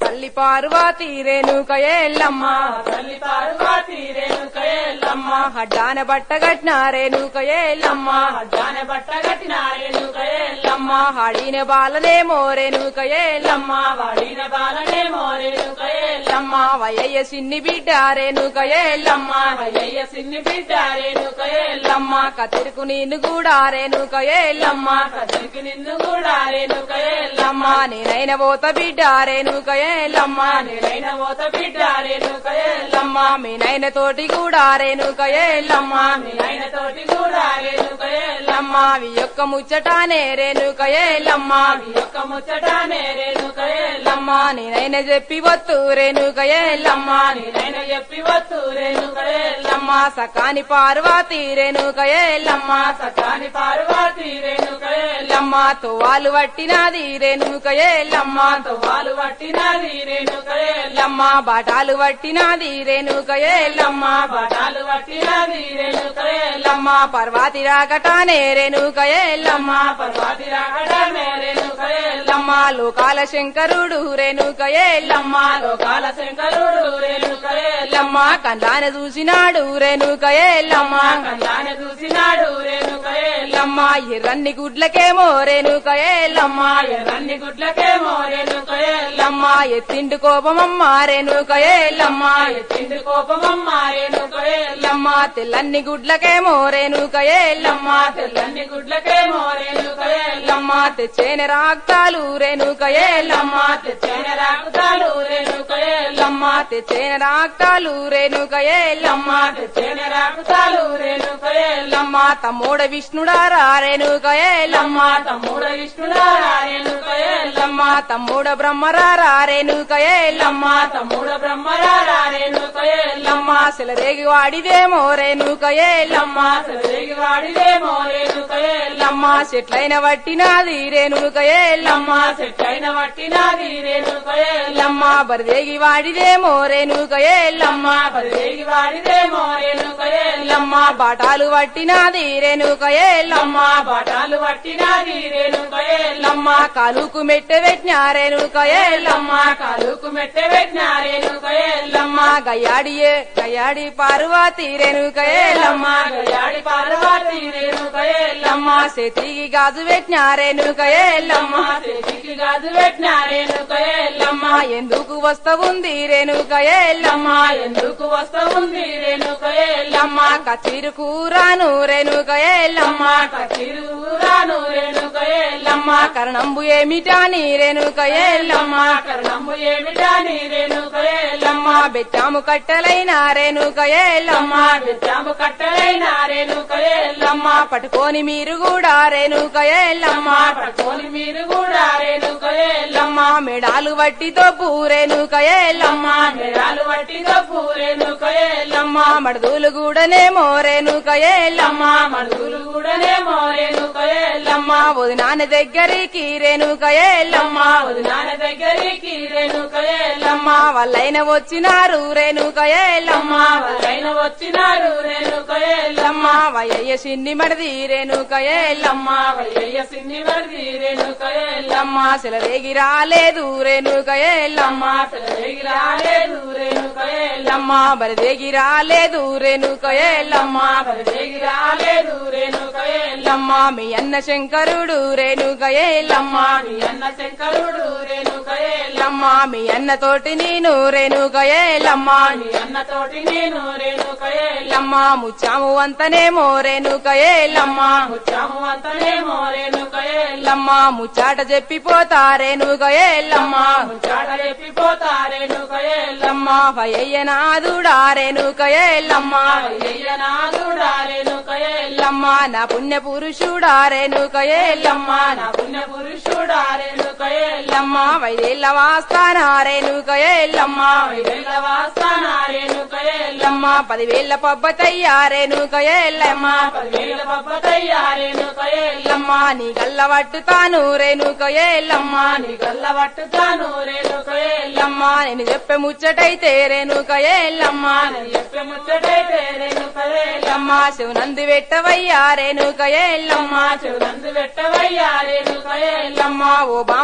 తల్లి పార్వతి రేణుక ఎల్లమ్మ తల్లి పార్వతి రేణుక ఎల్లమ్మ హడ్డాన బట్ట కట్టిన రేణుక ఎల్లమ్మ జాన బట్ట కట్టిన రేణుక ఎల్లమ్మ హాడిన బాలనేమో రేణుక ఎల్లమ్మ వాడిన బాలనే మోరేణుక ఎల్లమ్మ వయ్య సిన్ని బిడ్డ రేణుక ఎల్లమ్మ అయ్యయ్య సిన్ని బిడ్డ రేణుక ఎల్లమ్మ కతిరుకు నేను కూడా రేణుక ఎల్లమ్మ కదిరికి నిన్ను కూడా రేణుక ఎల్లమ్మ ఎల్లమ్మ నేనైన పోత బిడ్డ రేణుక ఎల్లమ్మ నేనైన ఓత బిడ్డ రేణుక ఎల్లమ్మ ఎల్లమ్మ మీనైన తోటి కూడా రేణుక ఎల్లమ్మ నేనైన తోటి కూడా రేణుక ఎల్లమ్మ ఎల్లమ్మ వి యొక్క ముచ్చటానే రేణుక ఎల్లమ్మ ఈ యొక్క ముచ్చటానే రేణుక ఎల్లమ్మ ఎల్లమ్మ నేనైన చెప్పి వత్తు రేణుక ఎల్లమ్మ నేనైన చెప్పి వత్తు రేణుక ఎల్లమ్మ ఎల్లమ్మ సకాని పార్వతి రేణుక ఎల్లమ్మ సకాని పార్వతి రేణుక ఎల్లమ్మ ఎల్లమ్మ తువాలు పట్టినది రేణుక ఎల్లమ్మ వాళ్ళు పట్టినది రేణుక ఎల్లమ్మ ఎల్లమ్మ బాటాలు పట్టినది రేణుక ఎల్లమ్మ బటాలు పట్టినది రేణుక ఎల్లమ్మ ఎల్లమ్మ పర్వతి రాకటానే రేణుక ఎల్లమ్మ పర్వతి రాకడమే రేణుక ఎల్లమ్మ ఎల్లమ్మ లోకాల శంకరుడు రేణుక ఎల్లమ్మ లోకాల శంకరుడు రేణుక ఎల్లమ్మ ఎల్లమ్మ కందాన చూసినాడు రేణుక ఎల్లమ్మ కళ్యాణ చూసినాడు రేణుక ఎల్లమ్మ ఎల్లమ్మ ఎర్రన్ని గుడ్లకేమో రేణుక ఎల్లమ్మ ఎర్రన్ని గుడ్లకేమో రేణుక ఎల్లమ్మ ఎల్లమ్మ ఎత్తిండు కోపమమ్మ రేణుక ఎల్లమ్మ ఎత్తిండి కోపమమ్మ రేణుక ఎల్లమ్మ ఎల్లమ్మ తెల్లన్ని గుడ్లకేమో రేణుక ఎల్లమ్మ తెల్లని గుడ్లకేమో రేణుక ఎల్లమ్మ ఎల్లమ్మ తెచ్చేన రాక్తాలు రేణుక ఎల్లమ్మ తెచ్చిన రాకుతాలు రేణుక ఎల్లమ్మ ఎల్లమ్మ తెచ్చేన రాక్తాలు రేణుక ఎల్లమ్మ తెచ్చిన రాకుతాలు రేణుక ఎల్లమ్మ ఎల్లమ్మ తమ్ముడ విష్ణుడారా రేణుక ఎల్లమ్మ తమ్ముడ విష్ణుడారా రేణుక ఎల్లమ్మ ఎల్లమ్మ తమ్ముడ బ్రహ్మరారా రేణుక ఎల్లమ్మ తమ్ముడ బ్రహ్మరారా రేణుక ఎల్లమ్మ ఎల్లమ్మ సెలరేగి వాడిదేమో రేణుక ఎల్లమ్మ సరిగి వాడిదేమో రేణుక ఎల్లమ్మ ఎల్లమ్మ చెట్లైన వట్టినాది రేణుక ఎల్లమ్మ చెట్టైన వట్టినాది రేణుక ఎల్లమ్మ ఎల్లమ్మ బరిదేగి వాడిదేమో రేణుక ఎల్లమ్మ పదివేగి వాడిదేమో రేణుక ఎల్లమ్మ ఎల్లమ్మ బాటాలు వట్టినాది రేణుక ఎల్లమ్మ బాటాలు పట్టినాది రేణుక ఎల్లమ్మ ఎల్లమ్మ కాలుకు మెట్ట పెట్టిన రేణుక ఎల్లమ్మ కాలుకు మెట్టె పెట్టిన రేణుక ఎల్లమ్మ ఎల్లమ్మ గయ్యాడియే గయ్యాడి పార్వతి రేణుక ఎల్లమ్మ గయాడి పార్వతి రేణుక ఎల్లమ్మ ఎల్లమ్మ చేతికి గాజు పెట్టిన రేణుక ఎల్లమ్మ చేతికి గాజు పెట్టిన రేణుక ఎల్లమ్మ ఎల్లమ్మ ఎందుకు వస్తవుంది రేణుక ఎల్లమ్మ ఎందుకు వస్తా ఉంది రేణుక ఎల్లమ్మ ఎల్లమ్మ కచీరు కూరాను రేణుక ఎల్లమ్మ కచ్చిరూరాను రేణుక ఎల్లమ్మ ఎల్లమ్మ కరణంబు ఏమిటాని రేణుక ఎల్లమ్మ కర్ణము ఏమిటాని రేణుక ఎల్లమ్మ ఎల్లమ్మ బెచ్చాము కట్టెలైన రేణుక ఎల్లమ్మ విద్యాము కట్టలైన రేణుక ఎల్లమ్మ ఎల్లమ్మ పట్టుకొని మీరు కూడా రేణుక ఎల్లమ్మ పట్టుకొని మీరు కూడా రేణుక ఎల్లమ్మ ఎల్లమ్మ మెడాలు వట్టితో పూరేణుక ఎల్లమ్మ మెడాలు వట్టిగా పూరేణుక ఎల్లమ్మ ఎల్లమ్మ మడదులు కూడానేమో రేణుక ఎల్లమ్మ మడుగులు కూడానేమో రేణుక ఎల్లమ్మ ఎల్లమ్మ వదినాన్న దగ్గరికి రేణుక ఎల్లమ్మ వదినాన దగ్గరికి రేణుక ఎల్లమ్మ ఎల్లమ్మ వాళ్ళైన వచ్చినారు రేణుక ఎల్లమ్మ వాళ్ళైన వచ్చినారు రేణుక ఎల్లమ్మ ఎల్లమ్మ వయ్య సిన్ని మడిది రేణుక ఎల్లమ్మ వయ్యయ్య సిన్ని వర్ది రేణుక ఎల్లమ్మ ఎల్లమ్మ సెలరేగి రాలేదు రేణుక ఎల్లమ్మ పిల్లలకి రాలేదు రేణుక ఎల్లమ్మ ఎల్లమ్మ బరిదేగి రాలేదు రేణుక ఎల్లమ్మ పరిదేగి రాలేదు రేణుక ఎల్లమ్మ ఎల్లమ్మ మీ అన్న శంకరుడు రేణుక ఎల్లమ్మ మీ అన్న శంకరుడు రేణుక ఎల్లమ్మ ఎల్లమ్మ మీ అన్న తోటి నేను రేణుక ఎల్లమ్మ మీ అన్న తోటి నేను రేణుక ఎల్లమ్మ ఎల్లమ్మ ముచ్చాము అంతనేమో రేణుక ఎల్లమ్మ ముచ్చాము అంతనేమో రేణుక ఎల్లమ్మ ఎల్లమ్మ ముచ్చాట చెప్పిపోతా రేణుక ఎల్లమ్మ ముచ్చాట చెప్పిపోతా రేణుక ఎల్లమ్మ ఎల్లమ్మ భయ్య నాదుడా రేణుక ఎల్లమ్మ అయ్యయ్య నాదుడా రేణుక ఎల్లమ్మ ఎల్లమ్మ నా పుణ్య పురుషుడా రేణుక ఎల్లమ్మ నా పుణ్య పురుషుడా రేణుక ఎల్లమ్మ ఎల్లమ్మ వైదేళ్ళ వాస్తానా రేణుక ఎల్లమ్మ ఐదేళ్ల వాసన రేణుక ఎల్లమ్మ ఎల్లమ్మ పదివేళ్ళ పబ్బతయ్యా రేణుక ఎల్లమ్మ పదివేల పబ్బతయ్యా రేణుక ఎల్లమ్మ ఎల్లమ్మ నీ గల్ల పట్టుతాను రేణుక ఎల్లమ్మ నీ గల్ల పట్టుతాను రేణుక ఎల్లమ్మ ఎల్లమ్మ నేను చెప్పే ముచ్చటైతే రేణుక ఎల్లమ్మ చెప్పే ముచ్చటైతే రేణుక ఎల్లమ్మ ఎల్లమ్మ శివనంది పెట్టవయ్యా రేణుక ఎల్లమ్మ చెవులందు పెట్టవయ్యా రేణుక ఎల్లమ్మ ఎల్లమ్మ ఓ బామ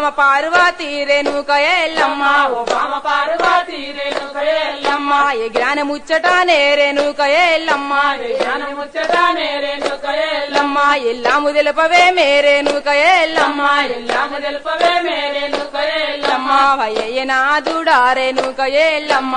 పార్వతి రేణుక ఎల్లమ్మ ఓ బామ పార్వతి రేణుక ఎల్లమ్మ ఎల్లమ్మ ఏ జ్ఞాన ముచ్చటానే రేణుక ఎల్లమ్మ జ్ఞానం ముచ్చటానే రేణుక ఎల్లమ్మ ఎల్లమ్మ ఎల్లాము తెలుపవే మేరేనుక ఎల్లమ్మ ఎల్లాము తెలుపవే మే రేణుక ఎల్లమ్మ ఎల్లమ్మ భయ్య నాదుడా రేణుక ఎల్లమ్మ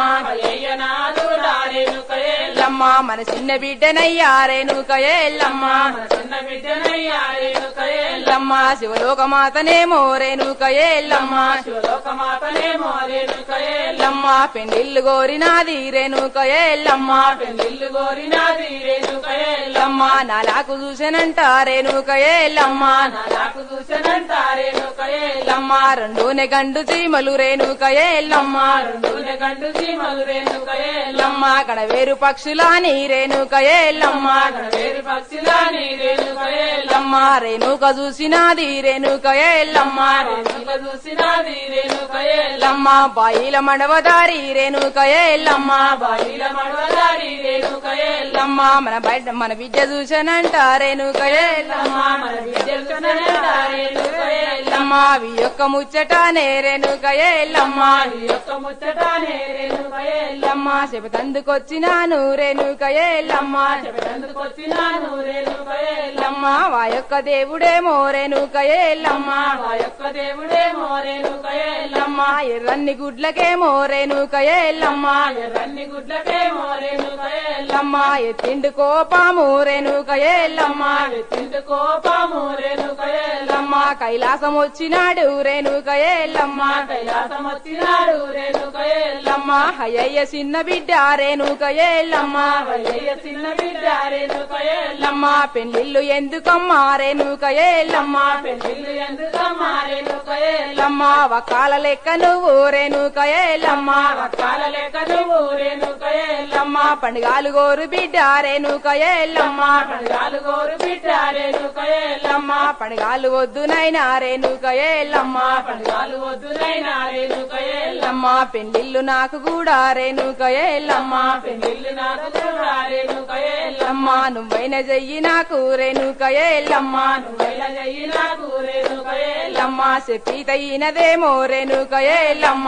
అయ్యనాథుడా రేణుక ఎల్లమ్మ ఎల్లమ్మ మన చిన్న బిడ్డనయ్యా రేణుక ఎల్లమ్మ మన చిన్న బిడ్డనయ్యా రేణుక ఎల్లమ్మ ఎల్లమ్మ శివలోకమాతనేమో రేణుక ఎల్లమ్మ శివలోకమాతనేమో రేణుక ఎల్లమ్మ ఎల్లమ్మ పెండిల్లు గోరినాది రేణుక ఎల్లమ్మ పెళ్లిళ్ళు కోరినాది రేణుక ఎల్లమ్మ ఎల్లమ్మ నాలాకు చూసెనంట రేణుక ఎల్లమ్మ నాకు చూసనంట రేణుక ఎల్లమ్మ ఎల్లమ్మ రెండునే గండు చీమలు రేణుక ఎల్లమ్మ రెండునే గండు సీమలు రేణుక ఎల్లమ్మ ఎల్లమ్మ కడవేరు పక్షులాని రేణుక ఎల్లమ్మ వేరు పక్షిలాని రేణుక ఎల్లమ్మ ఎల్లమ్మ రేణుక చూసినాది రేణుక ఎల్లమ్మ రేణుక చూసినాది రేణుక ఎల్లమ్మ ఎల్లమ్మ బాయిల మడవదారి రేణుక ఎల్లమ్మ బాయిల మడవదారి రేణుక ఎల్లమ్మ ఎల్లమ్మ మన బయట మన బిడ్డ చూసనంట రేణుక ఎల్లమ్మ మన బిడ్డలు చూసనంట రేణుక ఎల్లమ్మ ఎల్లమ్మ వి యొక్క ముచ్చటానే రేణుక ఎల్లమ్మ ఈ యొక్క ముచ్చటానే రేణుక ఎల్లమ్మ ఎల్లమ్మ చెబుతందుకొచ్చినాను రేణుక ఎల్లమ్మ చెప్పేందుకొచ్చినాను రేణుక ఎల్లమ్మ ఎల్లమ్మ వా యొక్క దేవుడేమో రేణుక ఎల్లమ్మ మా యొక్క దేవుడేమో రేణుక ఎల్లమ్మ ఎల్లమ్మ ఎర్రన్ని గుడ్లకేమో రేణుక ఎల్లమ్మ ఎర్రన్ని గుడ్లకేమో రేణుక ఎల్లమ్మ ఎల్లమ్మ ఎత్తిండు కోపాము రేణుక ఎల్లమ్మ ఎత్తింటి కోపము రేణుక ఎల్లమ్మ ఎల్లమ్మ కైలాసం వచ్చినాడు రేణుక ఎల్లమ్మ కైలాసం వచ్చినాడు రేణుక ఎల్లమ్మ ఎల్లమ్మ హయ్య చిన్న బిడ్డ రేణుక ఎల్లమ్మ వయ్యయ్య చిన్న బిడ్డ రేణుక ఎల్లమ్మ ఎల్లమ్మ పెళ్లిళ్ళు ఎందుకమ్మా రేణుక ఎల్లమ్మ పెళ్లిళ్ళు ఎందుకమ్మా రేణుక ఎల్లమ్మ ఎల్లమ్మ వకాల లెక్క నువ్వు రేణుక ఎల్లమ్మ కాల లెక్క నువ్వు రేణుక ఎల్లమ్మ ఎల్లమ్మ పండుగాలు గోరు బిడ్డ రేణుక ఎల్లమ్మ పండుగాలు గోరు బిడ్డ రేణుక ఎల్లమ్మ ఎల్లమ్మ పండుగాలు వద్దునైనా రేణుక ఎల్లమ్మ పండుగాలు వద్దునైనా రేణుక ఎల్లమ్మ ఎల్లమ్మ పెళ్లిళ్ళు నాకు కూడా రేణుక ఎల్లమ్మ పెళ్లిళ్ళు నాకు కూడా రేణుక ఎల్లమ్మ ఎల్లమ్మ నువ్వైన చెయ్యి నాకు రేణుక ఎల్లమ్మ నువ్వైన చెయ్యి నాకు రేణుక ఎల్లమ్మ ఎల్లమ్మ చెప్పితయినదేమో రేణుక ఎల్లమ్మ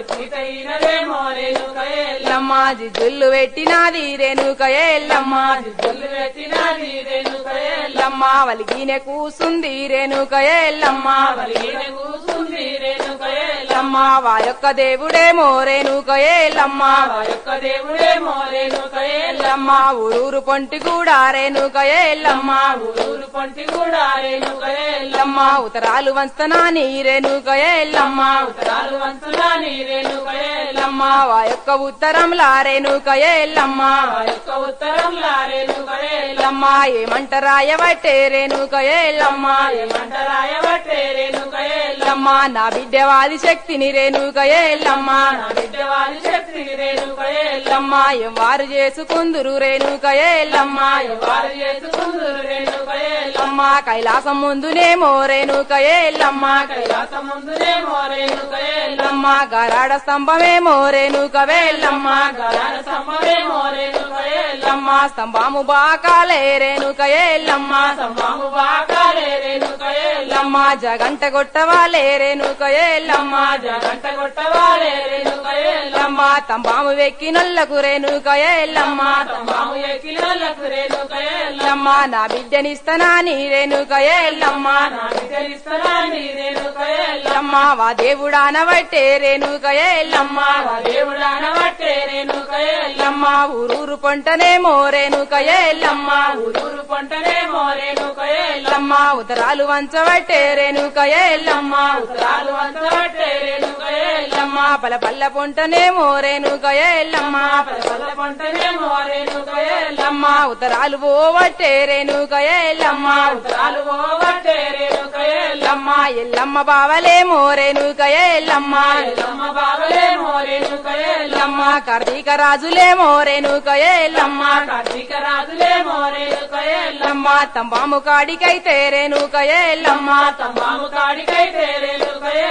సీతైనదేమో రేణుక ఎల్లమ్మ ఎల్లమ్మ జిజుల్లు పెట్టినాది రేణుక ఎల్లమ్మ జిల్లు పెట్టినది రేణుక ఎల్లమ్మ ఎల్లమ్మ వలిగిన కూసుంది రేణుక ఎల్లమ్మ వలిగిన కూసుంది రేణుక ఎల్లమ్మ ఎల్లమ్మ వా యొక్క దేవుడేమో రేణుక ఎల్లమ్మ ఆ యొక్క దేవుడేమో రేణుక ఎల్లమ్మ ఎల్లమ్మ ఊరూరు పొంటి కూడా రేణుక ఎల్లమ్మ ఊరు పొంటి కూడా రేణుక ఎల్లమ్మ ఎల్లమ్మ ఉత్తరాలు వంచనాని రేణుక ఎల్లమ్మ ఉత్తరాలు వంతులాని రేణుక ఎల్లమ్మ ఎల్లమ్మ వా యొక్క ఉత్తరంలా రేణుక ఎల్లమ్మ ఆ యొక్క ఉత్తరంలా రేణుక ఎల్లమ్మ ఎల్లమ్మ ఏమంట రాయబట్టే రేణుక ఎల్లమ్మ ఏమంట రాయబట్టే రేణుక ఎల్లమ్మ ఎల్లమ్మ నా బిడ్డ వాది శక్తిని రేణుక ఎల్లమ్మ నా బిడ్డ వారి శక్తి రేణుక ఎల్లమ్మ ఎల్లమ్మ ఎవ్వారు చేసుకుందురు రేణుక ఎల్లమ్మ వారు చేసుకుందురు రేణుక ఎల్లమ్మ ఎల్లమ్మ కైలాసం ముందునేమో రేణుక ఎల్లమ్మ కైలాస ముందునేమో రేణుక ఎల్లమ్మ ఎల్లమ్మ గరాడ స్తంభమేమో రేణుక వెల్లమ్మ గలాల సమ్మవేమో రేణుక ఎల్లమ్మ ఎల్లమ్మ స్తంభము బాకాలే రేణుక ఎల్లమ్మ సమ్మాము బాగాలే రేణుక ఎల్లమ్మ ఎల్లమ్మ జగంట కొట్టవాలే రేణుక ఎల్లమ్మ జగంట కొట్టవాలే రేణుక ఎల్లమ్మ ఎల్లమ్మ తంబాము వెక్కినొల్లకు రేణుక ఎల్లమ్మ సమ్మాము ఎక్కినలకు రేణుక ఎల్లమ్మ ఎల్లమ్మ నా బిడ్డనిస్తనాని రేణుక ఎల్లమ్మ నా బిడ్డలిస్తరాని రేణుక ఎల్లమ్మ ఎల్లమ్మ వా దేవుడానబట్టే రేణుక ఎల్లమ్మ దేవుడా అనబట్టే రేణుక ఎల్లమ్మ ఎల్లమ్మ ఊరూరు పొంటనేమో రేణుక ఎల్లమ్మ ఊరూరు పంటనేమో రేణుక ఎల్లమ్మ ఎల్లమ్మ ఉత్తరాలు వంచబట్టే రేణుక ఎల్లమ్మ ఉత్తరాలు వంచబట్టే రేణుక ఎల్లమ్మ ఎల్లమ్మ పల పల్ల పొంటనేమో రేణుక ఎల్లమ్మ పల్ల పంటనేమో రేణుక ఎల్లమ్మ ఎల్లమ్మ ఉత్తరాలు పోవట్టే రేణుక ఎల్లమ్మ ఉత్తరాలు పోవట్టే రేణుక ఎల్లమ్మ ఎల్లమ్మ ఎల్లమ్మ బావలేమో రేణుక ఎల్లమ్మ ఎల్లమ్మ బాబలేమో రేణుక ఎల్లమ్మ ఎల్లమ్మ కార్తీక రాజులేమో రేణుక ఎల్లమ్మ కార్తీక రాజులేమో రేణుక ఎల్లమ్మ ఎల్లమ్మ తంబాము కాడికైతే రేణుక ఎల్లమ్మ తమ్మాము కాడికైతే రేణుక ఎల్లమ్మ ఎల్లమ్మ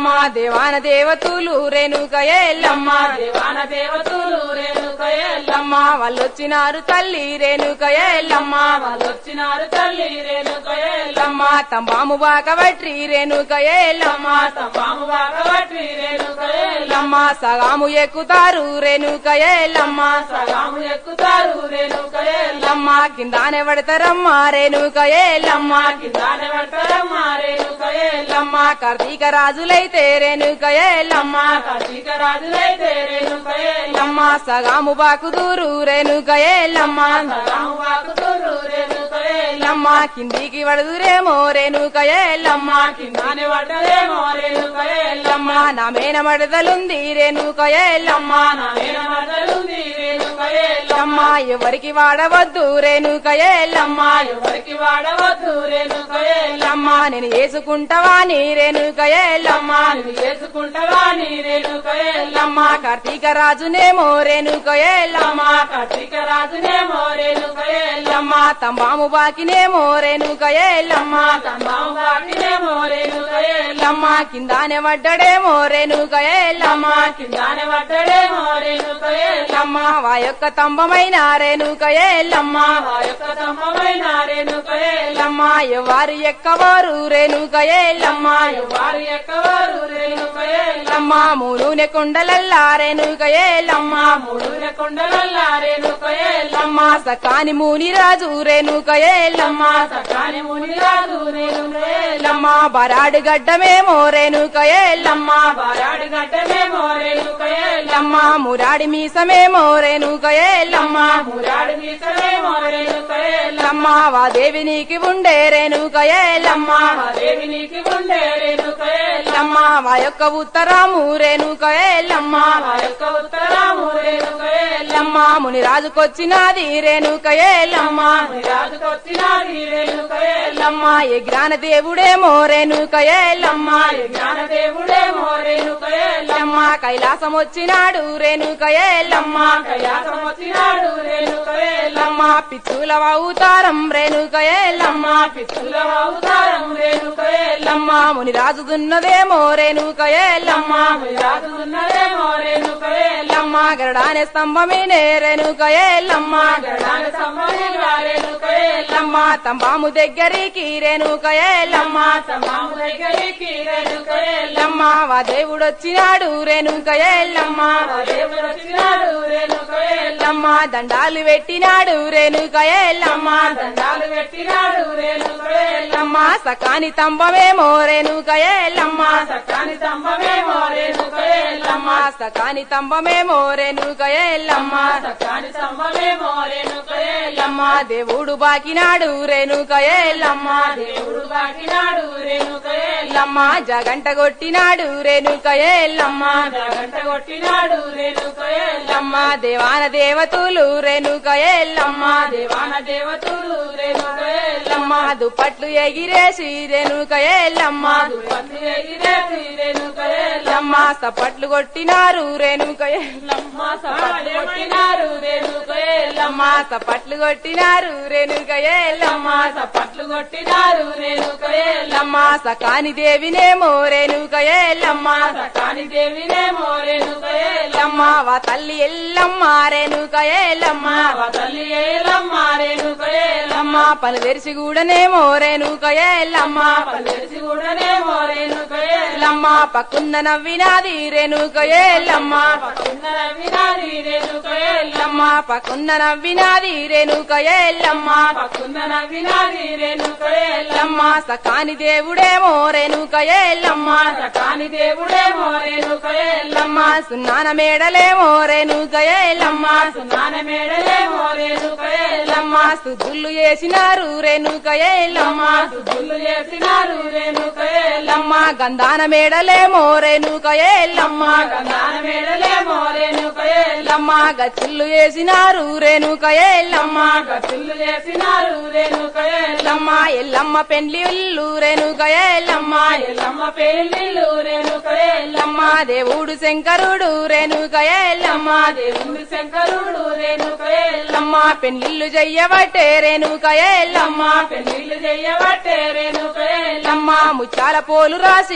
దేవాన దేవతులు రేణుక ఎల్లమ్మ దేవాన దేవతలు రేణుక ఎల్లమ్మ ఎల్లమ్మ వాళ్ళొచ్చినారు తల్లి రేణుక ఎల్లమ్మ వాళ్ళొచ్చినారు తల్లి రేణుక ఎల్లమ్మ ఎల్లమ్మ తంబాము బాకబట్టి రేణుక ఎల్లమ్మ తమ్మాము బాగబట్టి రేణుక ఎల్లమ్మ ఎల్లమ్మ సగాము ఎక్కుతారు రేణుక ఎల్లమ్మ సగాము ఎక్కుతారు రేణుక ఎల్లమ్మ ఎల్లమ్మ కిందానే పడతారమ్మ రేణుక ఎల్లమ్మ కిందానే పడతారమ్మ రేణుక ఎల్లమ్మ ఎల్లమ్మ కార్తీక రాజులైతే రేణుక ఎల్లమ్మ కార్తీక రాజులైతే రేణుక ఎల్లమ్మ ఎల్లమ్మ సగాము బాకుదూరు రేణుక ఎల్లమ్మ సగాము బాకుతురు రేణుక ఎల్లమ్మ ఎల్లమ్మ కిందికి పడుదురేమో రేణుక ఎల్లమ్మ కిందానే పడ్డదేమో రేణుక ఎల్లమ్మ ఎల్లమ్మ నా మేన మడదలుంది రేణుక ఎల్లమ్మ నా మేన మరదలుంది రేణుక ఎల్లమ్మ ఎల్లమ్మ ఎవరికి వాడవద్దు రేణుక ఎల్లమ్మ ఎవరికి వాడవద్దు రేణుక ఎల్లమ్మ ఎల్లమ్మ నేను వేసుకుంటావా నీ రేణుక ఎల్లమ్మ నువ్వు చేసుకుంటావా నీ రేణుక ఎల్లమ్మ ఎల్లమ్మ కార్తీక రాజునేమో రేణుక ఎల్లమ్మ కార్తీక రాజునేమో రేణుక ఎల్లమ్మ ఎల్లమ్మ తంబాము బాకినేమో రేణుక ఎల్లమ్మ తమ్మాము వాటినేమో రేణుక ఎల్లమ్మ ఎల్లమ్మ కిందానే పడ్డడేమో రేణుక ఎల్లమ్మ కిందానే పడ్డడేమో రేణుక ఎల్లమ్మ ఎల్లమ్మ వా యొక్క తంబమైన రేణుక ఎల్లమ్మ ఆ యొక్క తమ్మమైన రేణుక ఎల్లమ్మ ఎల్లమ్మ ఎవరు ఎక్కవారు రేణుక ఎల్లమ్మ వారు ఎక్కవారు రేణుక ఎల్లమ్మ ఎల్లమ్మ మూనూనె కొండలల్లా రేణుక ఎల్లమ్మ మూడు కొండలల్ల రేణుక ఎల్లమ్మ ఎల్లమ్మ సకాని ముని రాజు రేణుక ఎల్లమ్మ సకాని మునిరాజు రేణుక ఎల్లమ్మ ఎల్లమ్మ బరాడు గడ్డమేమో రేణుక ఎల్లమ్మ బారాడు గడ్డమేమో రేణుక ఎల్లమ్మ ఎల్లమ్మ మురాడి మీసమేమో రేణుక ఎల్లమ్మ మురాడు మీసమేమో రేణుక ఎల్లమ్మ ఎల్లమ్మ వా దేవి నీకి ఉండే రేణుక ఎల్లమ్మ దేవి నీకి ఉండే రేణుక ఎల్లమ్మ ఎల్లమ్మ వా యొక్క ఉత్తరము రేణుక ఎల్లమ్మ ఆ యొక్క ఉత్తరాము రేణుక ఎల్లమ్మ ఎల్లమ్మ ముని రాజుకొచ్చినది రేణుక ఎల్లమ్మ రాజుకొచ్చినది రేణుక ఎల్లమ్మ ఎల్లమ్మ ఏ జ్ఞాన దేవుడేమో రేణుక ఎల్లమ్మ జ్ఞానదేవుడేమో రేణుక ఎల్లమ్మ ఎల్లమ్మ కైలాసం వచ్చినాడు రేణుక ఎల్లమ్మ కైలాసం వచ్చినాడు రేణుక ఎల్లమ్మ ఎల్లమ్మ పిచ్చుల అవతారం రేణుక ఎల్లమ్మ పిచ్చుల అవతారం రేణుక ఎల్లమ్మ ఎల్లమ్మ ముని రాజు దున్నదేమో రేణుక ఎల్లమ్మ రాజు ఉన్నదేమో రేణుక ఎల్లమ్మ ఎల్లమ్మ గరడానే స్తంభమేనే రేణుక ఎల్లమ్మ గడాన సంబంధించిన రేణుక ఎల్లమ్మ ఎల్లమ్మ తంబాము దగ్గరికి రేణుక ఎల్లమ్మ సమాము దగ్గరికి రేణుక ఎల్లమ్మ ఎల్లమ్మ వా దేవుడు వచ్చినాడు రేణుక ఎల్లమ్మ దేవుడు వచ్చినాడు రేణుక ఎల్లమ్మ ఎల్లమ్మ దండాలు పెట్టినాడు రేణుక ఎల్లమ్మ దండాలు పెట్టినాడు రేణుక ఎల్లమ్మ ఎల్లమ్మ సకాని తంబమేమో రేణుక ఎల్లమ్మ సకాని స్తంభమేమో రేణుక ఎల్లమ్మ ఎల్లమ్మ సకాని తంబమేమో రేణుక ఎల్లమ్మ సకాని స్తంభమేమో రేణుక ఎల్లమ్మ ఎల్లమ్మ దేవుడు బాకినాడు రేణుక ఎల్లమ్మ దేవుడు బాకినాడు రేణుక ఎల్లమ్మ ఎల్లమ్మ జగంట కొట్టినాడు రేణుక ఎల్లమ్మ గంట కొట్టినాడు రేణుక ఎల్లమ్మ ఎల్లమ్మ దేవాన దేవతలు రేణుక ఎల్లమ్మ దేవాన దేవతలు రేణుక ఎల్లమ్మ ఎల్లమ్మ దుప్పట్లు ఎగిరేసి రేణుక ఎల్లమ్మ పత్తి ఎగిరేసి రేణుక ఎల్లమ్మ ఎల్లమ్మ సపట్లు కొట్టినారు రేణుక ఎల్లమ్మ సపట్లు కొట్టినారు రేణుక ఎల్లమ్మ ఎల్లమ్మ సపట్లు కొట్టినారు రేణుక ఎల్లమ్మ సపట్లు కొట్టినారు రేణుక ఎల్లమ్మ ఎల్లమ్మ సకాని దేవినేమో రేణుక ఎల్లమ్మ సకాని దేవినేమో రేణుక ఎల్లమ్మ ఎల్లమ్మ వా తల్లి ఎల్లమ్మ రేణుక ఎల్లమ్మ తల్లి ఏలమ్మ రేణుక ఎల్లమ్మ ఎల్లమ్మ పలు తెరిచి కూడానేమో రేణుక ఎల్లమ్మ పల్లెసి కూడానేమో రేణుక ఎల్లమ్మ ఎల్లమ్మ పక్కున్న నవ్వినాది రేణుక ఎల్లమ్మ పక్కన వినాది రేణుక ఎల్లమ్మ ఎల్లమ్మ పక్కున్న నవ్వినాది రేణుక ఎల్లమ్మ పక్కన వినాది రేణుక ఎల్లమ్మ ఎల్లమ్మ సకాని దేవుడేమో రేణుక ఎల్లమ్మ సకాని దేవుడేమో రేణుక ఎల్లమ్మ ఎల్లమ్మ సున్నాన మేడలేమో రేణుక ఎల్లమ్మ సున్నాన మేడలేమో రేణుక ఎల్లమ్మ ఎల్లమ్మ సుద్దులు చేసినారు రేణుక ఎల్లమ్మ సుద్దులు చేసినారు రేణుక ఎల్లమ్మ ఎల్లమ్మ గంధాన మేడలేమో రేణుక ఎల్లమ్మ గంధాన మేడలేమో రేణుక ఎల్లమ్మ ఎల్లమ్మ గచ్చులు చేసినారు రేణుక ఎల్లమ్మ గతులు చేసినారు రేణుక ఎల్లమ్మ ఎల్లమ్మ ఎల్లమ్మ పెండ్లి ఇల్లు రేణుక ఎల్లమ్మ ఎల్లమ్మ పెళ్లిళ్ళు రేణుక ఎల్లమ్మ ఎల్లమ్మ దేవుడు శంకరుడు రేణుక ఎల్లమ్మ దేవుడు శంకరుడు రేణుక ఎల్లమ్మ ఎల్లమ్మ పెండ్లిల్లు చెయ్యబట్టే రేణుక ఎల్లమ్మ పెళ్లిళ్ళు చెయ్యబట్టే రేణుక ఎల్లమ్మ ఎల్లమ్మ ముచ్చాల పోలు రాసి రేణుక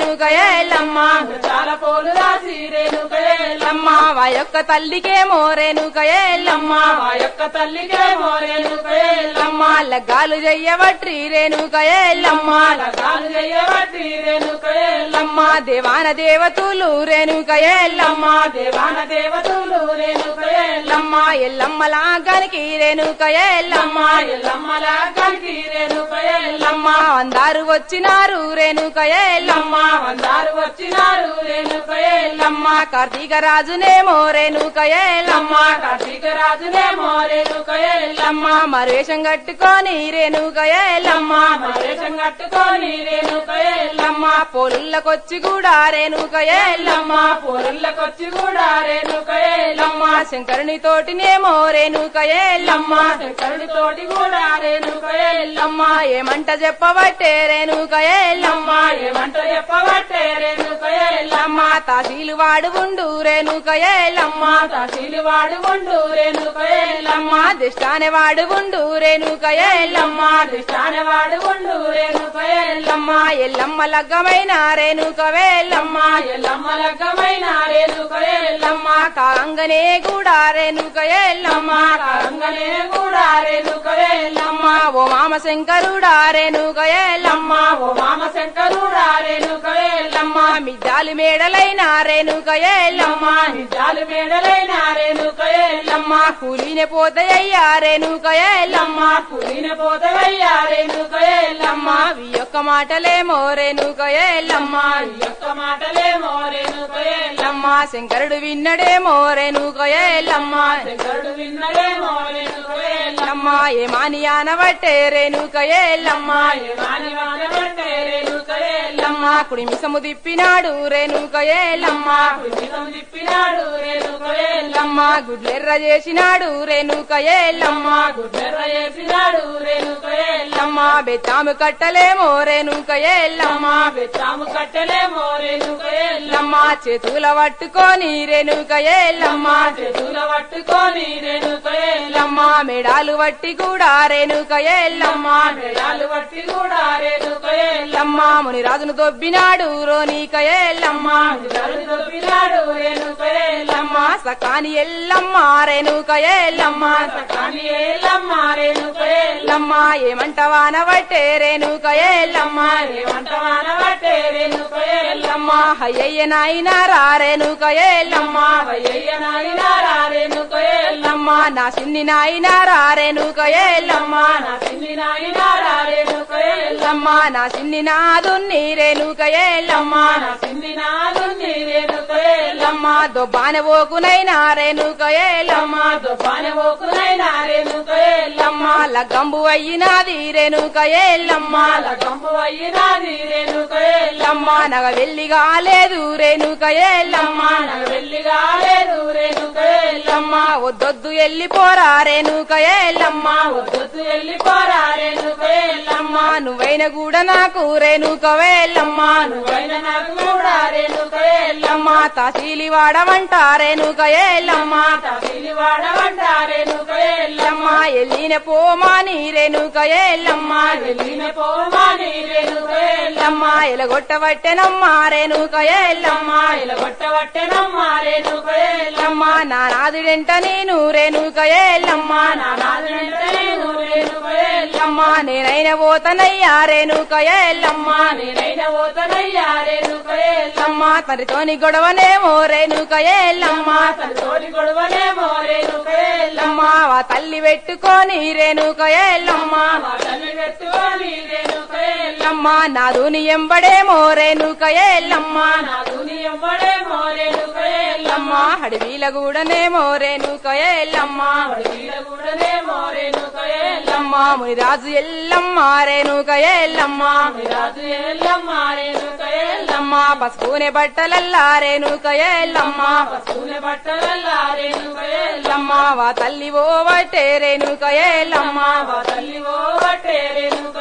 రేణుక ఎల్లమ్మ చాలా పోలు రాసి రేణుక ఎల్లమ్మ వా యొక్క తల్లికేమో రేణుక ఎల్లమ్మ మా యొక్క తల్లికేమో రేణుక ఎల్లమ్మ లగ్గాలు చెయ్యవట్రి రేణుక ఎల్లమ్మ లగాలు చేయబట్టి రేణుక ఎల్లమ్మ దేవాన దేవతులు రేణుక ఎల్లమ్మ దేవాన దేవతలు రేణుక ఎల్లమ్మ ఎల్లమ్మ లాగానికి రేణుక ఎల్లమ్మ ఎల్లమ్మలా కలిగి రేణుక ఎల్లమ్మ అందరు వచ్చినారు రేణుక ఎల్లమ్మ అందరు వచ్చినారు రేణుక ఎల్లమ్మ కార్తీక రాజునేమో రేణుక ఎల్లమ్మ కార్తీక రాజునేమో రేణుక ఎల్లమ్మ మరువేషం కట్టుకొని రేణుక ఎల్లమ్మ వేషం కట్టుకొని రేణుక ఎల్లమ్మ పొలుళ్ళకొచ్చి కూడా రేణుక ఎల్లమ్మ పొరుళ్ళకొచ్చి కూడా రేణుక ఎల్లమ్మ శంకరుని తోటినేమో రేణుక ఎల్లమ్మ శంకరుడి తోటి కూడా రేణుక ఎల్లమ్మ ఏమంట చెప్పబట్టే రేణుక ఎల్లమ్మ ఏమంట చెప్పబట్టే రేణుక ఎల్లమ్మ తాసీలు వాడు ఉండు రేణుక ఎల్లమ్మ తహసీలు వాడు ఉండు రేణుక ఎల్లమ్మ దిష్టానే వాడు ఉండు రేణుక ఎల్లమ్మ దిష్టాన వాడు ఉండు రేణుక ఎల్లమ్మ ఎల్లమ్మ లగ్గమైన రేణుక వేల్లమ్మ ఎల్లమ్మ లగ్గమైన రేణుక ఎల్లమ్మ కాంగనే కూడా రేణుక ఎల్లమ్మ కాంగనే కూడా రేణుక ఎల్లమ్మ ఓ మామ శంకరుడా రేణుక ఎల్లమ్మ ఓ మామ శంకరుడా రేణుక ఎల్లమ్మ మిద్దాలు మేడలైన రేణుక ఎల్లమ్మ జాలు మేడలైన రేణుక ఎల్లమ్మ కూలినే పోతాయ్యా రేణుక ఎల్లమ్మ పులిన పోతవయ్యా రేణుక ఎల్లమ్మ ఈ యొక్క మాటలేమో రేణుక ఎల్లమ్మ ఈ యొక్క మాటలేమో రేణుక ఎల్లమ్మ శంకరుడు విన్నడేమో రేణుక ఎల్లమ్మ శంకరుడు విన్నడేమో రేణుక ఎల్లమ్మ ఏమాని ఆనబట్టే రేణుక ఎల్లమ్మ వాని వానబట్టే రేణుక ఎల్లమ్మ కుడి మిసము తిప్పినాడు రేణుక ఎల్లమ్మ కుడితం తిప్పినాడు రేణుక ఎల్లమ్మ గుడ్లెర్ర చేసినాడు రేణుక ఎల్లమ్మ గుడ్డెర్ర చేసినాడు రేణుక ఎల్లమ్మ బెత్తాము కట్టలేమో రేణుక ఎల్లమ్మ బెత్తాము కట్టలేమో రేణుక ఎల్లమ్మ చేతుల పట్టుకొని రేణుక ఎల్లమ్మ చేతుల పట్టుకొని రేణుక ఎల్లమ్మ మెడాలు పట్టి కూడా రేణుక ఎల్లమ్మ మెడాలు పట్టి కూడా రేణుక ఎల్లమ్మ మునిరాజును దొబ్బినాడు రోనిక ఎల్లమ్మ ఎల్లమ్మ దొబ్బినాడు రేణుక ఎల్లమ్మ సకాని ఎల్లమ్మ రేణుక ఎల్లమ్మ కానీ ఏలమ్మ రేణుక ఎల్లమ్మ ఏమంటవాన బట్టే రేణుక ఎల్లమ్మ ఏమంట వానబట్టే రేణుక ఎల్లమ్మ అయ్యయ్య నాయన రా రేణుక ఎల్లమ్మ అయ్యయ్య నాయన రా రేణుక ఎల్లమ్మ నా సిన్ని నాయన రా రేణుక ఎల్లమ్మ నా చిన్ని నాయన రా రేణుక ఎల్లమ్మ నా సిన్ని నాదున్ని రేణుక ఎల్లమ్మ నా చిన్ని నాదుంది రేణుక ఎల్లమ్మ దొబ్బాన ఓకునైనా రేణుక ఎల్లమ్మ దుబ్బాన ఓకునైనా రేణుక ఎల్లమ్మ లగ్గంబు అయ్యినాది రేణుక ఎల్లమ్మ కంపు అయ్యినాది రేణుక ఎల్లమ్మ నగ వెళ్ళి కాలేదు రేణుక ఎల్లమ్మ నాకు వెళ్ళి కాలేదు రేణుక ఎల్లమ్మ వద్దొద్దు ఎల్లిపోరా రేణుక ఎల్లమ్మ వద్దొద్దు వెళ్ళిపోరా రేణుక ఎల్లమ్మ నువ్వైన కూడా నాకు రేణుక వేల్లమ్మ నువ్వైన నాకు కూడా రేణుక ఎల్లమ్మ తసీలి వాడమంట రేణుక ఎల్లమ్మ తమిళి వాడవంట రేణుక ఎల్లమ్మ ఎల్లిన పోమాని రేణుక ఎల్లమ్మ వెళ్ళిన పోమాని రేణుక ఎల్లమ్మ ఎలగొట్టబట్టెనమ్మ రేణుక ఎల్లమ్మ కొట్టవట్టెనమ్మ రేణుక ఎల్లమ్మ నా నాదుడెంట నేను రేణుక ఎల్లమ్మ నా నాదుడంటే నేను రేణుక ఎల్లమ్మ నేనైన పోతనయ్యా రేణుక ఎల్లమ్మ నేనైన పోతనయ్యా రేణుక ఎల్లమ్మ తనతోని గొడవనేమో రేణుక ఎల్లమ్మ తోడి గొడవనేమో రేణుక ఎల్లమ్మ వా తల్లి పెట్టుకొని రేణుక ఎల్లమ్మ మా తల్లి పెట్టుకొని రేణుక ఎల్లమ్మ నాదుని ఎంబడేమో రేణుక ఎల్లమ్మ నా దుని ఎవ్వడేమో రేణుక ఎల్లమ్మ అడవిల గూడనేమో రేణుక ఎల్లమ్మ వీడ కూడానేమో రేణుక ఎల్లమ్మ మునిరాజు ఎల్లమ్మ రేణుక ఎల్లమ్మ రాజు ఎల్లమ్మ రేణుక ఎల్లమ్మ పసుపునే బట్టలల్లా రేణుక ఎల్లమ్మ పశువుల బట్టలల్లా రేణుక ఎల్లమ్మ వా తల్లి ఓ బట్టే రేణుక ఎల్లమ్మ మా తల్లి ఓ బట్టే రేణుక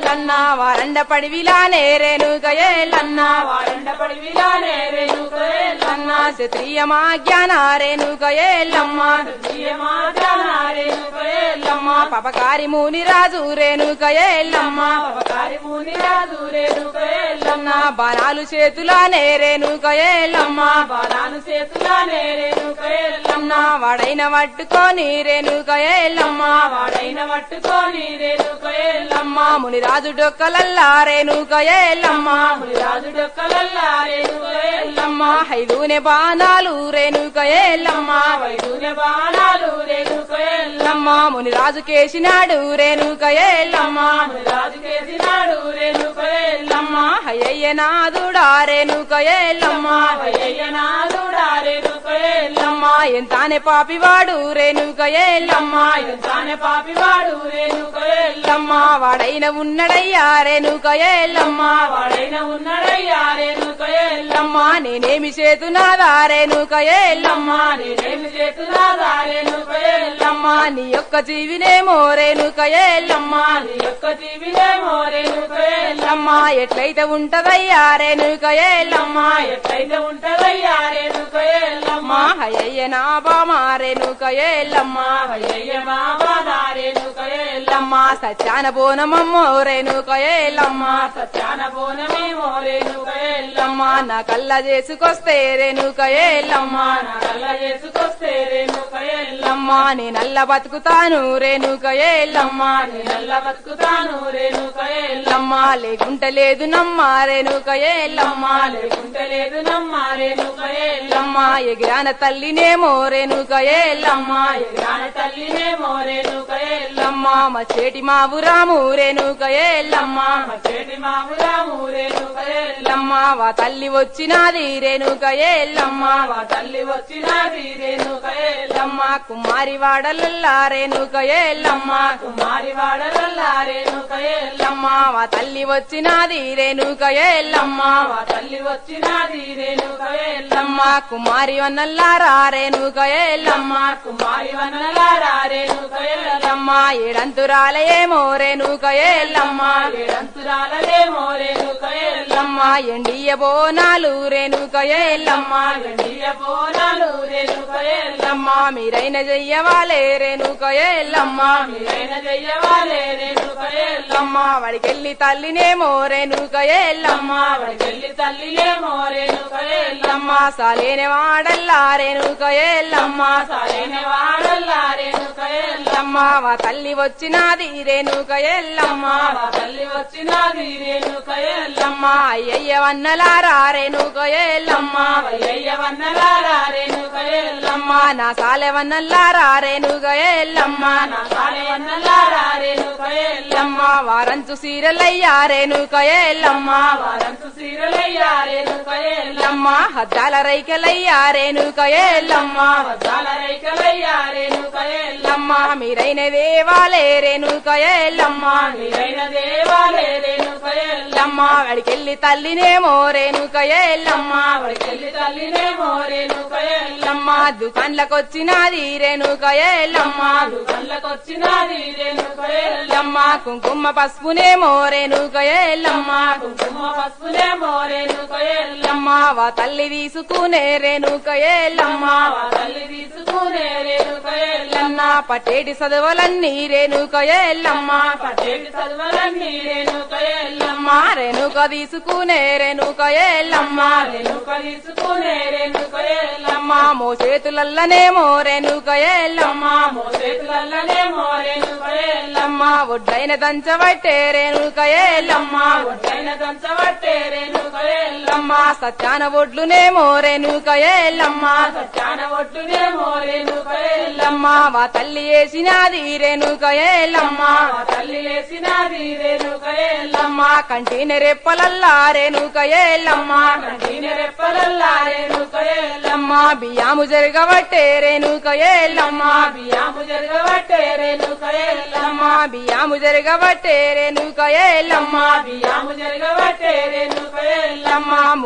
ఎల్లన్న వారండ పడివిలానే రేణుక ఎల్లన్న వారండ పడివిలానే రేణుక ఎల్లన్న క్షత్రియమా జ్ఞాన రేణుక ఎల్లమ్మ ఎల్లమ్మ రేణుక ఎల్లమ్మ పపకారి ముని రాజు రేణుక ఎల్లమ్మ పవకారి ముని రాజు రేణుక ఎల్లన్న బాణాలు చేతులానే రేణుక ఎల్లమ్మ బాలాను చేతులానే రేణుక ఎల్లమ్మ వాడైన పట్టుకొని రేణుక ఎల్లమ్మ వాడైన పట్టుకొని రేణుక ఎల్లమ్మ మునిరాజు డొక్కలల్లా రేణుక ఎల్లమ్మ రాజు డొక్కలల్లా రేణుక ఎల్లమ్మ హైదూనే బాణాలు రేణుక ఎల్లమ్మ వైదూనే బాణాలు రేణుక ఎల్లమ్మ మునిరాజు కేసినాడు రేణుక ఎల్లమ్మ రాజు కేసినాడు రేణుక ఎల్లమ్మ హయ్య నాదుడా రేణుక ఎల్లమ్మ అయ్యనాథుడా రేణుక ఎల్లమ్మ ఎంతానే పాపివాడు రేణుక ఎల్లమ్మ తానే పాపివాడు రేణుక ఎల్లమ్మ వాడైన ఉన్నడయ్యా రేణుక ఎల్లమ్మ వాడైన ఉన్నాడయ్యా రేణుక ఎల్లమ్మ నేనేమి చేతునాదా రేణుక ఎల్లమ్మ నేనేమి చేతులాదా రేణుక ఎల్లమ్మ నీ యొక్క జీవినేమో రేణుక ఎల్లమ్మ నీ యొక్క జీవినేమో రేణుక ఎల్లమ్మ ఎట్లయితే ఉంటదయ్యా రేణుక ఎల్లమ్మ ఎట్లయితే ఉంటదయ్యా రేణుక ఎల్లమ్మ హయ్య నా బామ రేణుక ఎల్లమ్మ అయ్య బాబా రేణుక ఎల్లమ్మ సత్యాన బోనమమ్మో రేణుక ఎల్లమ్మ సత్యాన బోనమేమో రేణుక ఎల్లమ్మ నా కళ్ళ చేసుకొస్తే రేణుక ఎల్లమ్మ నా కళ్ళ చేసుకొస్తే రేణుక ఎల్లమ్మ నేనల్ల బతుకుతాను రేణుక ఎల్లమ్మ నల్ల బతుకుతాను రేణుక ఎల్లమ్మ లేకుంటే లేదు నమ్మ రేణుక ఎల్లమ్మ లేకుంటే లేదు నమ్మ రేణుక ఎల్లమ్మ ఎగిరాన తల్లినేమో రేణుక ఎల్లమ్మ ఎగాన తల్లినేమో రేణుక ఎల్లమ్మ మా చేటి మావురాము రేణుక ఎల్లమ్మ చేటి మామురాము రేణుక ఎల్లమ్మ వా తల్లి వచ్చినాది రేణుక ఎల్లమ్మ మా తల్లి వచ్చినది రేణుక ఎల్లమ్మ కుమారి వాడలల్లా రేణుక ఎల్లమ్మ కుమారి వాడలల్లా రేణుక ఎల్లమ్మ వా తల్లి వచ్చినాది రేణుక ఎల్లమ్మ మా తల్లి వచ్చినది రేణుక ఎల్లమ్మ కుమారి వన్నల్లారా రేణుక ఎల్లమ్మ కుమారి వనలారా రేణుక ఎల్లమ్మ ఏడంతురాలయేమో రేణుక ఎల్లమ్మ ఏడంతురాలలేమో రేణుక ఎల్లమ్మ ఎండియ బోనాలు రేణుక ఎల్లమ్మ ఎండియ బోనాలు రేణుక ఎల్లమ్మ మీరైన చెయ్యవాలే రేణుక ఎల్లమ్మ మీరైన చెయ్యవాలే రేణుక ఎల్లమ్మ వాడికెళ్ళి తల్లినేమో రేణుక ఎల్లమ్మ చెల్లి తల్లిలేమో రేణుక ఎల్లమ్మ సాలేని వాడల్లా రేణుక ఎల్లమ్మ సరైన వాడల్లా రేణుక ఎల్లమ్మ వా తల్లి వచ్చినాది రేణుక ఎల్లమ్మ మా తల్లి వచ్చినది రేణుక ఎల్లమ్మ అయ్యయ్య వన్నలారా రేణుక ఎల్లమ్మ అయ్యయ్య వన్నలారా రేణుక ఎల్లమ్మ నా సాలె వన్నల్లారా రేణుక ఎల్లమ్మ నా సాలె వన్నలారా రేణుక ఎల్లమ్మ వారంచు సీరలయ్యా రేణుక ఎల్లమ్మ వారంతు సీరలయ్యా రేణుక ఎల్లమ్మ హద్దాల రైకలయ్యా రేణుక ఎల్లమ్మ వద్దాల రైకలయ్యా రేణుక ఎల్లమ్మ మీరైన దేవాలే రేణుక ఎల్లమ్మ మీరైన దేవాలే రేణుక ఎల్లమ్మ వాడికెళ్ళి తల్లినేమో రేణుక ఎల్లమ్మ చెల్లి తల్లినేమో రేణుక ఎల్లమ్మ దుకాన్లకొచ్చినాది రేణుక ఎల్లమ్మ కళ్ళకొచ్చినది రేణుక ఎల్లమ్మ కుంకుమ పసుపునేమో రేణుక ఎల్లమ్మ కుంకుమ పసుపులేమో రేణుక ఎల్లమ్మ వా తల్లి తీసుకునే రేణుక ఎల్లమ్మ మా తల్లి తీసుకునే రేణుక ఎల్లమ్మ పట్టేటి చదువులన్నీ రేణుక ఎల్లమ్మ పట్టేటి చదువులన్నీ రేణుక ఎల్లమ్మ రేణుక తీసుకునే రేణుక ఎల్లమ్మ రేణుక తీసుకునే రేణుక ఎల్లమ్మ మో చేతులల్లనేమో రేణుక ఎల్లమ్మ మోసేతులల్లనేమో రేణుక ఎల్లమ్మ ఒడ్లైన దంచబట్టే రేణుక ఎల్లమ్మ ఒడ్డైన దంచబట్టే రేణుక ఎల్లమ్మ సత్యాన ఒడ్లునేమో రేణుక ఎల్లమ్మ సత్యాన ఒట్టునేమో రేణుక ఎల్లమ్మ వా తల్లి వేసినాది రేణుక ఎల్లమ్మ మా తల్లి వేసినది రేణుక ఎల్లమ్మ కంటిన రెప్పలల్లా రేణుక ఎల్లమ్మ కంటిన రెప్పలల్లా రేణుక ఎల్లమ్మ బియ్యాము జరగబట్టే రేణుక ఎల్లమ్మ బియ్యాము జరగబట్టే రేణుక ఎల్లమ్మ బియ్యాము జరగబట్టే రేణుక ఎల్లమ్మ బియ్యాము జరగబట్టే రేణుక ఎల్లమ్మ మూడు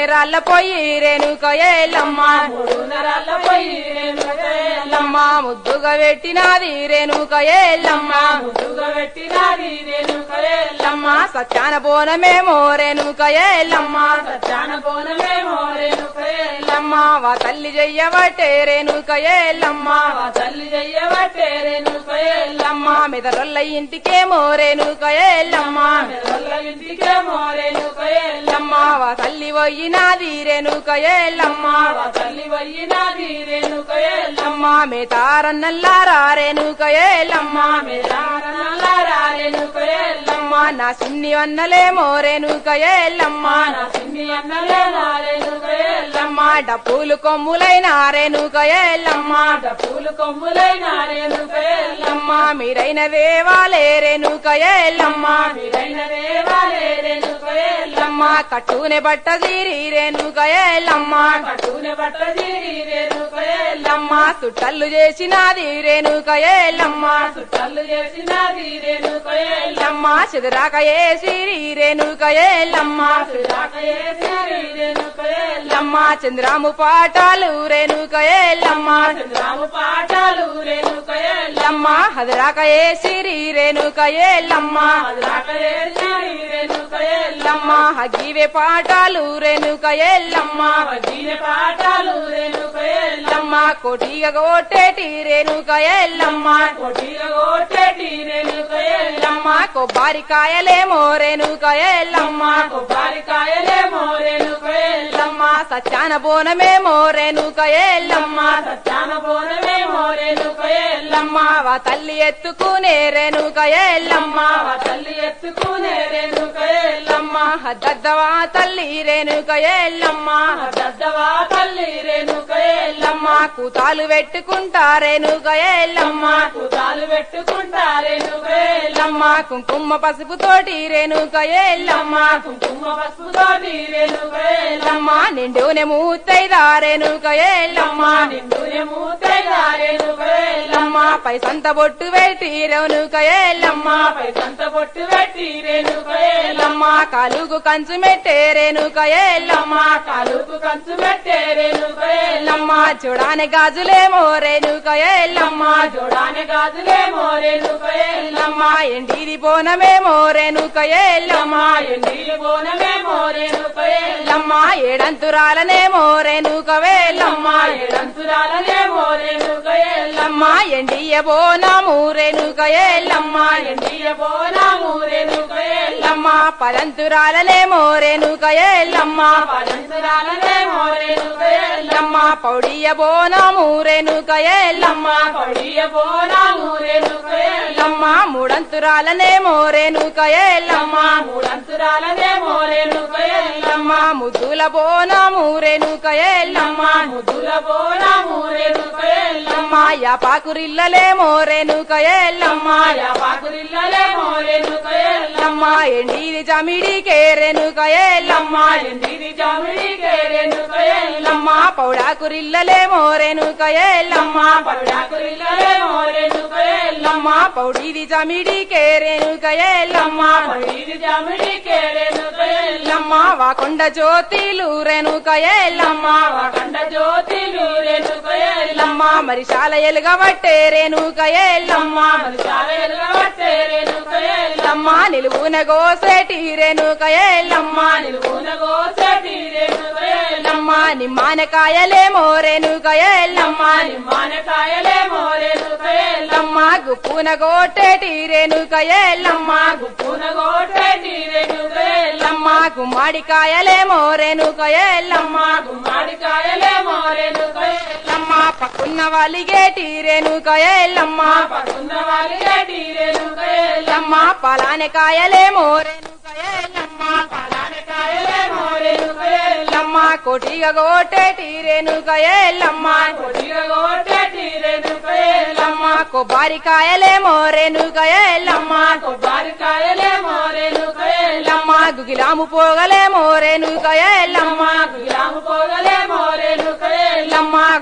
రాళ్ళ పోయి రేణుక ఎల్లమ్మ మూడు నరాల పోయి రేణుక ఎల్లమ్మ ముద్దుగా పెట్టినది రేణుక ఎల్లమ్మ ముద్దుగా పెట్టినది రేణుక ఎల్లమ్మ సత్యాన బోనమేమో రేణుక ఎల్లమ్మ సత్యాన బోనమేమో రేణుక ఎల్లమ్మ వా తల్లి చెయ్యబట్టే రేణుక ఎల్లమ్మ మా తల్లి చెయ్యబట్టే రేణుక ఎల్లమ్మ మెదరొల్ల ఇంటికేమో రేణుక ఎల్లమ్మ వల్ల ఇంటికేమో రేణుక ఎల్లమ్మ వా తల్లి పోయినాది రేణుక ఎల్లమ్మ మా తల్లి వయ్యినది రేణుక ఎల్లమ్మ మేతారన్నల్లారా రేణుక ఎల్లమ్మ మేరారనల్లారా రేణుక ఎల్లమ్మ నా సిన్ని వన్నలేమో రేణుక ఎల్లమ్మ నా సిన్ని అన్నలేనా రేణుక ఎల్లమ్మ డప్పులు కొమ్ములైన రేణుక ఎల్లమ్మ పూలు కొమ్ములైన రేణుక ఎల్లమ్మ మీరైన దేవాలే రేణుక ఎల్లమ్మ మీరైన దేవాలే రేణుక ఎల్లమ్మ కట్టునే బట్ట తీరి రేణుక ఎల్లమ్మ పట్టునే బట్ట తీరి రేణుక ఎల్లమ్మ సుట్టల్లు చేసినది రేణుక ఎల్లమ్మ చుట్టాలు చేసినది రేణుక ఎల్లమ్మ చెదురాక ఏసిరి రేణుక ఎల్లమ్మ రాక చేసినది రేణుక ఎల్లమ్మ చంద్రాము పాటాలు రేణుక ఎల్లమ్మ రాము పాఠాలు రేణుక ఎల్లమ్మ హదరాక ఏసిరి రేణుక ఎల్లమ్మ రాక చేసినది రేణుక ఎల్లమ్మ హగివే పాటాలు రేణుక ఎల్లమ్మ జీన పాఠాలు రేణుక ఎల్లమ్మ కోటిగా కొట్టేటి రేణుక ఎల్లమ్మ కొట్టిన కొట్టేటి రేణుక ఎల్లమ్మ కొబ్బరికాయలేమో రేణుక ఎల్లమ్మ కొబ్బరికాయలేమో రేణుక ఎల్లమ్మ సత్యాన బోనమేమో రేణుక ఎల్లమ్మ సత్యాన బోనమేమో రేణుక ఎల్లమ్మ వా తల్లి ఎత్తుకునే రేణుక ఎల్లమ్మ మా తల్లి ఎత్తుకునే రేణుక ఎల్లమ్మ దద్దవా తల్లి రేణుక ఎల్లమ్మ దద్దవా తల్లి రేణుక ఎల్లమ్మ కూతాలు పెట్టుకుంటా రేణుక ఎల్లమ్మ కుతాలు పెట్టుకుంటా రేణుక ఎల్లమ్మ కుంకుమ పసుపు తోటి రేణుక ఎల్లమ్మ కుంకుమ పసుపుతోటి రేణుక ఎల్లమ్మ నిండునే మూతైదా రేణుక ఎల్లమ్మ నిండునే మూతైనా రేణుక ఎల్లమ్మ పైసంత బొట్టు పెట్టి రేణుక ఎల్లమ్మ పై సంత పొట్టు పెట్టి రేణుక ఎల్లమ్మ కాలుగు కంచు మెట్టే రేణుక ఎల్లమ్మ కాలుకు కంచు పెట్టే రేణుక ఎల్లమ్మ చూడాని గాజులేమో రేణుక ఎల్లమ్మ జోడానే గాజులేమో రేణుక ఎల్లమ్మ ఎండిది బోనమేమో రేణుక ఎల్లమ్మ ఎండిలి బోనమేమో రేణుక ఎల్లమ్మ ఏడంతురాలనేమో రేణుక వేల్లమ్మ ఏడంతురాలనేమో రేణుక ఎల్లమ్మ ఎండియ బోనము రేణుక ఎల్లమ్మ ఎండియ బోనాము రేణుక ఎల్లమ్మ పదంతురాలనేమో రేణుక ఎల్లమ్మ పదంతురాలనేమో రేణుక ఎల్లమ్మ పౌడియ బోనము రేణుక ఎల్లమ్మ పడియ బోనాము రేణుక ఎల్లమ్మ మూడంతురాలనేమో రేణుక ఎల్లమ్మ మూడంతురాలనేమో రేణుక ఎల్లమ్మ ముద్దుల బోనము రేణుక ఎల్లమ్మ ముద్దుల బోనాము రేణుక ఎల్లమ్మ యాపాకురిల్లలేమో రేణుక ఎల్లమ్మ పాకురిల్లలేమో రేణుక ఎల్లమ్మ ఎండిది జమిడికే రేణుక ఎల్లమ్మ ఎండిది జామిడికే రేణుక ఎల్లమ్మ పౌడాకురిల్లలేమో రేణుక ఎల్లమ్మ పడాకురిల్లలేమో రేణుక ఎల్లమ్మ పౌడిది జమిడికే రేణుక ఎల్లమ్మ పడిది జామిడికే రేణుక ఎల్లమ్మ వాకొండ జ్యోతిలు రేణుక ఎల్లమ్మ కండ జ్యోతిలు రేణుక ఎల్లమ్మ మరి శాల ఎలుగబట్టే రేణుక ఎల్లమ్మ మరి చాలా ఎలుగబట్టే రేణుక ఎల్లమ్మ నిలువున గోసేటి రేణుక ఎల్లమ్మ నిలువున గోసటి రేణుక ఎల్లమ్మ నిమ్మానకాయలేమో రేణుక ఎల్లమ్మ నిమ్మానకాయలేమో రేణుక ఎల్లమ్మ గుప్పున గోటేటి రేణుక ఎల్లమ్మ గుప్పున గోటటి రేణుక ఎల్లమ్మ గుమ్మడికాయలేమో రేణుక ఎల్లమ్మ గుమ్మడికాయలేమో రేణుక ఎల్లమ్మ పక్కున్న వాలిగేటి రేణుక ఎల్లమ్మ పడుకున్న వాళ్ళకి రేణుక ఎల్లమ్మ పలాని కాయలేమో రేణుక ఎల్లమ్మ పలానకాయలేమో రేణుక ఎల్లమ్మ కోటిగా గోటేటి రేణుక ఎల్లమ్మ కొడిగ గోటటి రేణుక ఎల్లమ్మ కొబ్బరికాయలేమో రేణుక ఎల్లమ్మ కొబ్బరికాయలేమో రేణుక ఎల్లమ్మ గుగిలాము పోగలేమో రేణుక ఎల్లమ్మ గులాము పోగలేమో రేణుక ఎల్లమ్మ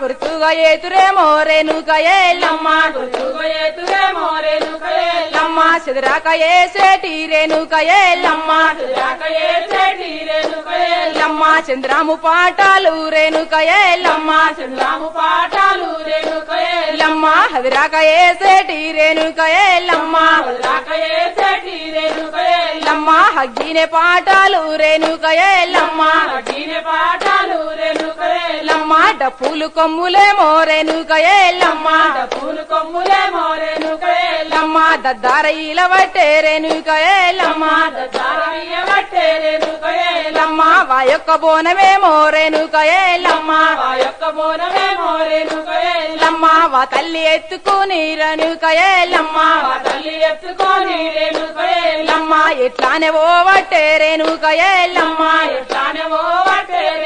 గుర్తుగా ఏతురేమో రేణుక ఎల్లమ్మ గుర్తుగా ఎత్తురే మోరేనుక ఎల్లమ్మ చెదరాక ఏసేటి రేణుక ఎల్లమ్మ రాక ఏసేటి రేణుక ఎల్లమ్మ చంద్రాము పాటాలు రేణుక ఎల్లమ్మ చంద్రాము పాఠాలు రేణుక ఎల్లమ్మ హదిరాక ఏసేటి రేణుక ఎల్లమ్మ రాక ఏసేటి రేణుక ఎల్లమ్మ హగ్గినే పాటాలు రేణుక ఎల్లమ్మ దీని పాఠాలు రేణుక ఎల్లమ్మ డప్పులు కొమ్ములేమో రేణుక ఎల్లమ్మ పూలు కొమ్ములే మోరేనుక ఎల్లమ్మ దద్దార ఇలవట్టే రేణుక ఎల్లమ్మ బట్టే రేణుక ఎల్లమ్మ వాయొక్క బోనమేమో రేణుక ఎల్లమ్మ ఆ యొక్క బోనమే మోరేనుక ఎల్లమ్మ వా తల్లి ఎత్తుకుని రేణుక ఎల్లమ్మ ఆ తల్లి ఎత్తుకొని రేణుక ఎల్లమ్మ ఎట్లానే ఓవట్టే రేణుక ఎల్లమ్మ ఎట్లానే ఓ బట్టే